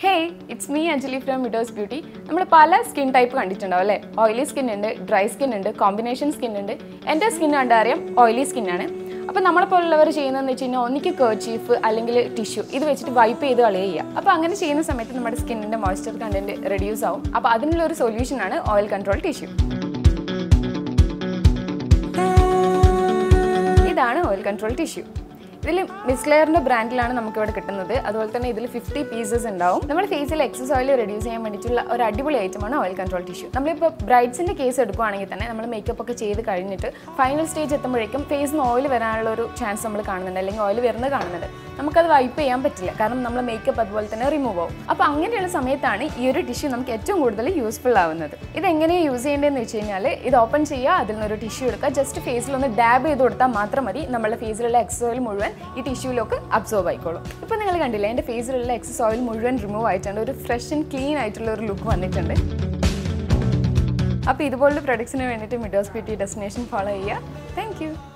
hey it's me Anjali from വിഡോസ് beauty നമ്മൾ പല സ്കിൻ ടൈപ്പ് കണ്ടിട്ടുണ്ടാവും അല്ലേ ഓയിലി സ്കിൻ ഉണ്ട് ഡ്രൈ സ്കിൻ ഉണ്ട് കോമ്പിനേഷൻ സ്കിൻ ഉണ്ട് എൻ്റെ സ്കിൻ കണ്ടറിയാം ഓയിലി സ്കിന്നാണ് അപ്പോൾ നമ്മളെ പോലുള്ളവർ ചെയ്യുന്നതെന്ന് വെച്ച് കഴിഞ്ഞാൽ ഒന്നിക്ക് കേർച്ചീഫ് അല്ലെങ്കിൽ ടിഷ്യൂ ഇത് വെച്ചിട്ട് വൈപ്പ് ചെയ്ത് കളയുക ചെയ്യുക അപ്പോൾ അങ്ങനെ ചെയ്യുന്ന സമയത്ത് നമ്മുടെ സ്കിന്നിൻ്റെ മോയ്സ്ചർ കണ്ടന്റ് റെഡ്യൂസ് ആവും അപ്പോൾ അതിനുള്ള ഒരു സൊല്യൂഷനാണ് ഓയിൽ കൺട്രോൾ ടിഷ്യൂ ഇതാണ് ഓയിൽ കൺട്രോൾ ടിഷ്യൂ ഇതിൽ മിസ്ലെയറിന്റെ ബ്രാൻഡിലാണ് നമുക്ക് ഇവിടെ കിട്ടുന്നത് അതുപോലെ തന്നെ ഇതിൽ ഫിഫ്റ്റി പീസസ് ഉണ്ടാവും നമ്മുടെ ഫേസിൽ എക്സസ് ഓയിൽ റെഡ്യൂസ് ചെയ്യാൻ വേണ്ടിയിട്ടുള്ള ഒരു അടിപൊളി ഐറ്റമാണ് ഓയിൽ കൺട്രോൾ ടിഷ്യൂ നമ്മളിപ്പോൾ ബ്രൈഡ്സിന്റെ കേസ് എടുക്കുകയാണെങ്കിൽ തന്നെ നമ്മൾ മേക്കപ്പ് ഒക്കെ ചെയ്ത് കഴിഞ്ഞിട്ട് ഫൈനൽ സ്റ്റേജ് എത്തുമ്പോഴേക്കും ഫേസിന് ഓയിൽ വരാനുള്ള ഒരു ചാൻസ് നമ്മൾ കാണുന്നുണ്ട് അല്ലെങ്കിൽ ഓയിൽ വരുന്നത് കാണുന്നുണ്ട് നമുക്കത് വൈപ്പ് ചെയ്യാൻ പറ്റില്ല കാരണം നമ്മൾ മേക്കപ്പ് അതുപോലെ തന്നെ റിമൂവ് ആവും അപ്പോൾ അങ്ങനെയുള്ള സമയത്താണ് ഈ ഒരു ടിഷ്യൂ നമുക്ക് ഏറ്റവും കൂടുതൽ യൂസ്ഫുൾ ആവുന്നത് ഇത് എങ്ങനെയാണ് യൂസ് ചെയ്യേണ്ടതെന്ന് വെച്ച് കഴിഞ്ഞാൽ ഇത് ഓപ്പൺ ചെയ്യുക അതിൽ നിന്നൊരു ടിഷ്യൂ എടുക്കുക ജസ്റ്റ് ഫേസിൽ ഒന്ന് ഡാബ് ചെയ്ത് കൊടുത്താൽ മാത്രം മതി നമ്മുടെ ഫേസിലുള്ള എക്സസ് ഓയിൽ മുഴുവൻ ഈ ടിഷ്യൂലൊക്കെ അബ്സോർബ് ആയിക്കോളും ഇപ്പോൾ നിങ്ങൾ കണ്ടില്ലേ എൻ്റെ ഫേസിലുള്ള എക്സസ് ഓയിൽ മുഴുവൻ റിമൂവ് ആയിട്ടുണ്ട് ഒരു ഫ്രഷ് ആൻഡ് ക്ലീൻ ആയിട്ടുള്ള ഒരു ലുക്ക് വന്നിട്ടുണ്ട് അപ്പോൾ ഇതുപോലുള്ള പ്രൊഡക്ട്സിന് വേണ്ടിയിട്ട് മിഡോസ് ബ്യൂട്ടി ഡെസ്റ്റിനേഷൻ ഫോളോ ചെയ്യുക താങ്ക്